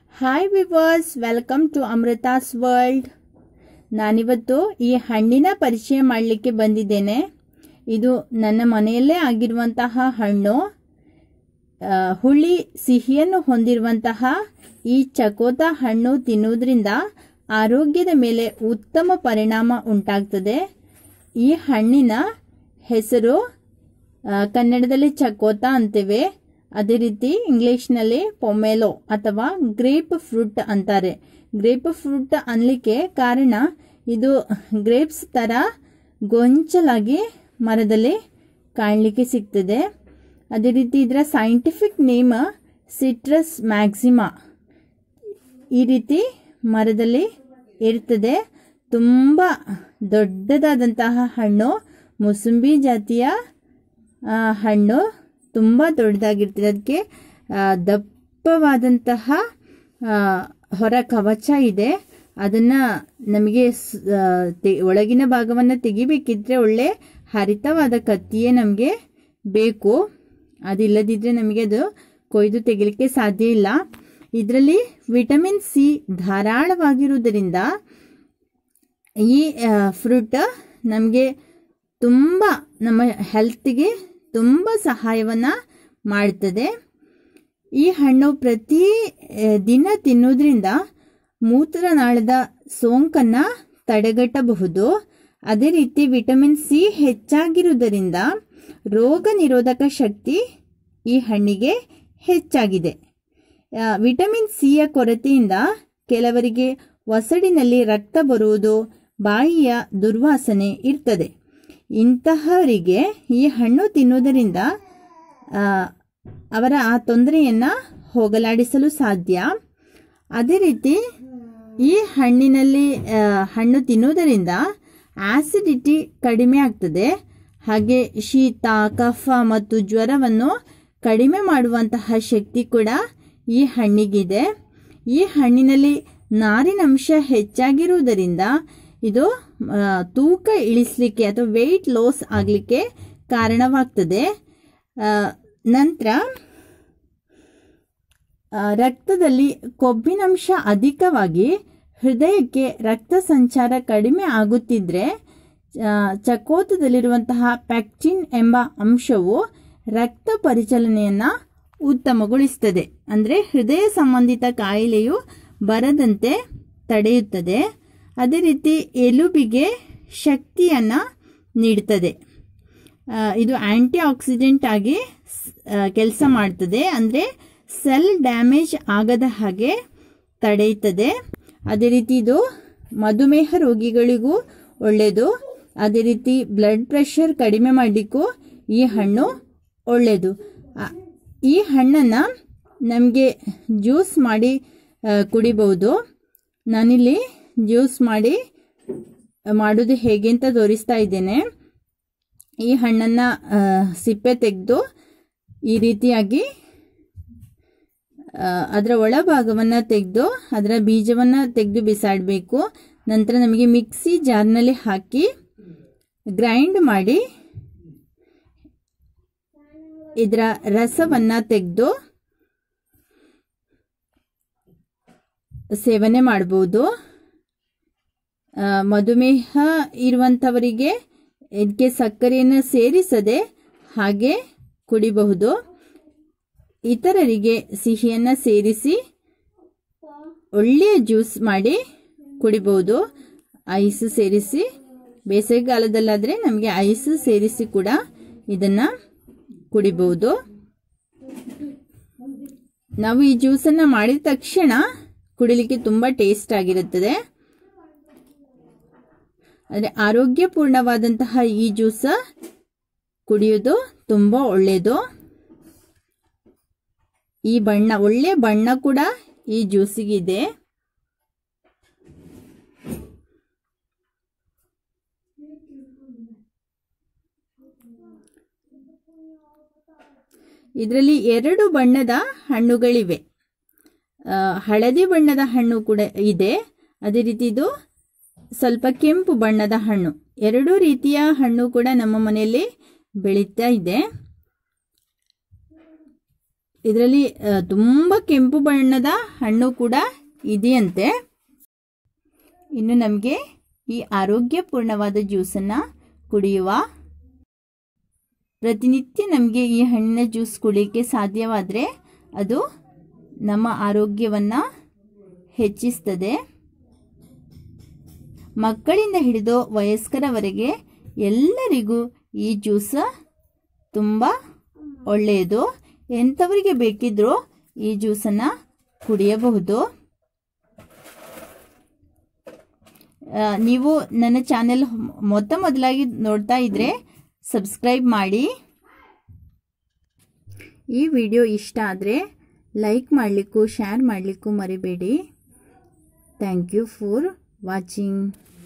hi viewers welcome to Amrutha's world ನಾನಿವತ್ತು ಈ ಹಣ್ಣಿನ ಪರಿಚಯ ಮಾಡಲಿಕ್ಕೆ ಬಂದಿದ್ದೇನೆ ಇದು ನನ್ನ ಮನೆಯಲ್ಲೇ ಆಗಿರುವಂತಹ ಹಣ್ಣು ಆ, ಹುಳಿ ಸಿಹಿಯನ್ನು ಹೊಂದಿರುವಂತಹ ಈ ಚಕೋತ ಹಣ್ಣು ತಿನ್ನುವುದರಿಂದ ಆರೋಗ್ಯದ ಮೇಲೆ ಉತ್ತಮ ಪರಿಣಾಮ ಉಂಟಾಗ್ತದೆ ಈ ಹಣ್ಣಿನ ಹೆಸರು ಆ, ಕನ್ನಡದಲ್ಲಿ ಚಕೋತ ಅಂತೇವೆ ಅದೇ ರೀತಿ ಇಂಗ್ಲಿಷ್ನಲ್ಲಿ ಪೊಮೆಲೋ ಅಥವಾ ಗ್ರೇಪ್ ಫ್ರೂಟ್ ಅಂತಾರೆ ಗ್ರೇಪ್ ಫ್ರೂಟ್ ಅನ್ಲಿಕ್ಕೆ ಕಾರಣ ಇದು ಗ್ರೇಪ್ಸ್ ಥರ ಗೊಂಚಲಾಗಿ ಮರದಲ್ಲಿ ಕಾಣಲಿಕ್ಕೆ ಸಿಗ್ತದೆ ಅದೇ ರೀತಿ ಇದರ ಸೈಂಟಿಫಿಕ್ ನೇಮ್ ಸಿಟ್ರಸ್ ಮ್ಯಾಕ್ಸಿಮಾ ಈ ರೀತಿ ಮರದಲ್ಲಿ ಇರ್ತದೆ ತುಂಬ ದೊಡ್ಡದಾದಂತಹ ಹಣ್ಣು ಮೂಸಂಬಿ ಜಾತಿಯ ಆ, ಹಣ್ಣು ತುಂಬ ದೊಡ್ಡದಾಗಿರ್ತದೆ ಅದಕ್ಕೆ ಆ, ದಪ್ಪವಾದಂತಹ ಆ, ಹೊರ ಕವಚ ಇದೆ ಅದನ್ನು ನಮಗೆ ಸ್- ಆ, ತೆ- ಒಳಗಿನ ಭಾಗವನ್ನು ತೆಗಿಬೇಕಿದ್ರೆ ಒಳ್ಳೆ ಹರಿತವಾದ ಕತ್ತಿಯೇ ನಮಗೆ ಬೇಕು ಅದಿಲ್ಲದಿದ್ದರೆ ನಮಗೆ ಅದು ಕೊಯ್ದು ತೆಗಿಲಿಕ್ಕೆ ಸಾಧ್ಯ ಇಲ್ಲ ಇದರಲ್ಲಿ ವಿಟಮಿನ್ ಸಿ ಧಾರಾಳವಾಗಿರುವುದರಿಂದ ಈ ಫ್ರೂಟ್ ನಮಗೆ ತುಂಬ ನಮ್ಮ ಹೆಲ್ತ್ಗೆ ತುಂಬ ಸಹಾಯವನ್ನು ಮಾಡ್ತದೆ ಈ ಹಣ್ಣು ಪ್ರತಿ ಆ, ದಿನ ತಿನ್ನೋದ್ರಿಂದ ಮೂತ್ರನಾಳದ ಸೋಂಕನ್ನು ತಡೆಗಟ್ಟಬಹುದು ಅದೇ ರೀತಿ ವಿಟಮಿನ್ ಸಿ ಹೆಚ್ಚಾಗಿರುವುದರಿಂದ ರೋಗ ನಿರೋಧಕ ಶಕ್ತಿ ಈ ಹಣ್ಣಿಗೆ ಹೆಚ್ಚಾಗಿದೆ ಆ, ವಿಟಮಿನ್ ಸಿಯ ಕೊರತೆಯಿಂದ ಕೆಲವರಿಗೆ ಒಸಡಿನಲ್ಲಿ ರಕ್ತ ಬರುವುದು ಬಾಯಿಯ ದುರ್ವಾಸನೆ ಇರ್ತದೆ ಇಂತಹವರಿಗೆ ಈ ಹಣ್ಣು ತಿನ್ನುವುದರಿಂದ ಆ, ಅವರ ಆ ತೊಂದರೆಯನ್ನು ಹೋಗಲಾಡಿಸಲು ಸಾಧ್ಯ ಅದೇ ರೀತಿ ಈ ಹಣ್ಣಿನಲ್ಲಿ ಆ, ಹಣ್ಣು ತಿನ್ನುವುದರಿಂದ ಆಸಿಡಿಟಿ ಕಡಿಮೆ ಆಗ್ತದೆ ಹಾಗೆ ಶೀತ ಕಫ ಮತ್ತು ಜ್ವರವನ್ನು ಕಡಿಮೆ ಮಾಡುವಂತಹ ಶಕ್ತಿ ಕೂಡ ಈ ಹಣ್ಣಿಗಿದೆ ಈ ಹಣ್ಣಿನಲ್ಲಿ ನಾರಿನಂಶ ಹೆಚ್ಚಾಗಿರುವುದರಿಂದ ಇದು ಆ, ತೂಕ ಇಳಿಸಲಿಕ್ಕೆ ಅಥವಾ ವೆಯ್ಟ್ ಲಾಸ್ ಆಗಲಿಕ್ಕೆ ಕಾರಣವಾಗ್ತದೆ ಆ, ನಂತರ ಆ, ರಕ್ತದಲ್ಲಿ ಕೊಬ್ಬಿನಂಶ ಅಧಿಕವಾಗಿ ಹೃದಯಕ್ಕೆ ರಕ್ತ ಸಂಚಾರ ಕಡಿಮೆ ಆಗುತ್ತಿದ್ರೆ ಆ, ಚಕೋತದಲ್ಲಿರುವಂತಹ ಪ್ಯಾಕ್ಟಿನ್ ಎಂಬ ಅಂಶವು ರಕ್ತ ಪರಿಚಲನೆಯನ್ನು ಉತ್ತಮಗೊಳಿಸ್ತದೆ ಅಂದರೆ ಹೃದಯ ಸಂಬಂಧಿತ ಕಾಯಿಲೆಯು ಬರದಂತೆ ತಡೆಯುತ್ತದೆ ಅದೇ ರೀತಿ ಎಲುಬಿಗೆ ಶಕ್ತಿಯನ್ನು ನೀಡ್ತದೆ ಆ, ಇದು ಆಂಟಿ ಆಕ್ಸಿಡೆಂಟ್ ಆಗಿ ಕೆಲಸ ಮಾಡ್ತದೆ ಅಂದರೆ ಸೆಲ್ ಡ್ಯಾಮೇಜ್ ಆಗದ ಹಾಗೆ ತಡೆಯುತ್ತದೆ ಅದೇ ರೀತಿ ಇದು ಮಧುಮೇಹ ರೋಗಿಗಳಿಗೂ ಒಳ್ಳೆಯದು ಅದೇ ರೀತಿ ಬ್ಲಡ್ ಪ್ರೆಷರ್ ಕಡಿಮೆ ಮಾಡಲಿಕ್ಕೂ ಈ ಹಣ್ಣು ಒಳ್ಳೆಯದು ಆ, ಈ ಹಣ್ಣನ್ನು ನಮಗೆ ಜ್ಯೂಸ್ ಮಾಡಿ ಆ, ಕುಡಿಬಹುದು ನಾನಿಲ್ಲಿ ಜ್ಯೂಸ್ ಮಾಡಿ ಮಾಡೋದು ಹೇಗೆ ಅಂತ ತೋರಿಸ್ತಾ ಇದ್ದೇನೆ ಈ ಹಣ್ಣನ್ನು ಸಿಪ್ಪೆ ತೆಗೆದು ಈ ರೀತಿಯಾಗಿ ಆ, ಅದರ ಒಳಭಾಗವನ್ನು ತೆಗೆದು ಅದರ ಬೀಜವನ್ನು ತೆಗೆದು ಬಿಸಾಡಬೇಕು ನಂತರ ನಮಗೆ ಮಿಕ್ಸಿ ಜಾರ್ನಲ್ಲಿ ಹಾಕಿ ಗ್ರೈಂಡ್ ಮಾಡಿ ಇದರ ರಸವನ್ನು ತೆಗೆದು ಸೇವನೆ ಮಾಡ್ಬೋದು ಆ, ಮಧುಮೇಹ ಇರುವಂಥವರಿಗೆ ಇದಕ್ಕೆ ಸಕ್ಕರೆಯನ್ನು ಸೇರಿಸದೆ ಹಾಗೆ ಕುಡಿಬಹುದು ಇತರರಿಗೆ ಸಿಹಿಯನ್ನು ಸೇರಿಸಿ ಒಳ್ಳೆಯ ಜ್ಯೂಸ್ ಮಾಡಿ ಕುಡಿಬಹುದು ಐಸ್ ಸೇರಿಸಿ ಬೇಸಿಗೆಗಾಲದಲ್ಲಾದರೆ ನಮಗೆ ಐಸ್ ಸೇರಿಸಿ ಕೂಡ ಇದನ್ನು ಕುಡಿಬಹುದು ನಾವು ಈ ಜ್ಯೂಸನ್ನು ಮಾಡಿದ ತಕ್ಷಣ ಕುಡಿಲಿಕ್ಕೆ ತುಂಬ ಟೇಸ್ಟ್ ಆಗಿರುತ್ತದೆ ಅಂದರೆ ಆರೋಗ್ಯಪೂರ್ಣವಾದಂತಹ ಈ ಜ್ಯೂಸ ಕುಡಿಯೋದು ತುಂಬ ಒಳ್ಳೆಯದು ಈ ಬಣ್ಣ ಒಳ್ಳೆ ಬಣ್ಣ ಕೂಡ ಈ ಜ್ಯೂಸಿಗಿದೆ ಇದರಲ್ಲಿ ಎರಡು ಬಣ್ಣದ ಹಣ್ಣುಗಳಿವೆ ಆ, ಹಳದಿ ಬಣ್ಣದ ಹಣ್ಣು ಕೂಡ ಇದೆ ಅದೇ ರೀತಿ ಇದು ಸ್ವಲ್ಪ ಕೆಂಪು ಬಣ್ಣದ ಹಣ್ಣು ಎರಡೂ ರೀತಿಯ ಹಣ್ಣು ಕೂಡ ನಮ್ಮ ಮನೆಯಲ್ಲಿ ಬೆಳೀತಾ ಇದೆ ಇದರಲ್ಲಿ ತುಂಬ ಕೆಂಪು ಬಣ್ಣದ ಹಣ್ಣು ಕೂಡ ಇದೆಯಂತೆ ಇನ್ನು ನಮಗೆ ಈ ಆರೋಗ್ಯಪೂರ್ಣವಾದ ಜ್ಯೂಸನ್ನು ಕುಡಿಯುವ ಪ್ರತಿನಿತ್ಯ ನಮಗೆ ಈ ಹಣ್ಣಿನ ಜ್ಯೂಸ್ ಕುಡಿಯೋಕ್ಕೆ ಸಾಧ್ಯವಾದರೆ ಅದು ನಮ್ಮ ಆರೋಗ್ಯವನ್ನು ಹೆಚ್ಚಿಸ್ತದೆ ಮಕ್ಕಳಿಂದ ಹಿಡಿದು ವಯಸ್ಕರವರೆಗೆ ಎಲ್ಲರಿಗೂ ಈ ಜ್ಯೂಸ್ ತುಂಬ ಒಳ್ಳೆಯದು ಎಂಥವರಿಗೆ ಬೇಕಿದ್ರೂ ಈ ಜ್ಯೂಸನ್ನು ಕುಡಿಯಬಹುದು ಆ, ನೀವು ನನ್ನ ಚಾನೆಲ್ ಮೊತ್ತ ಮೊದಲಾಗಿ ನೋಡ್ತಾ ಇದ್ದರೆ ಸಬ್ಸ್ಕ್ರೈಬ್ ಮಾಡಿ ಈ ವಿಡಿಯೋ ಇಷ್ಟ ಆದರೆ ಲೈಕ್ ಮಾಡಲಿಕ್ಕೂ ಶೇರ್ ಮಾಡಲಿಕ್ಕೂ ಮರಿಬೇಡಿ ಥ್ಯಾಂಕ್ ಯು ಫಾರ್ ವಾಚಿಂಗ್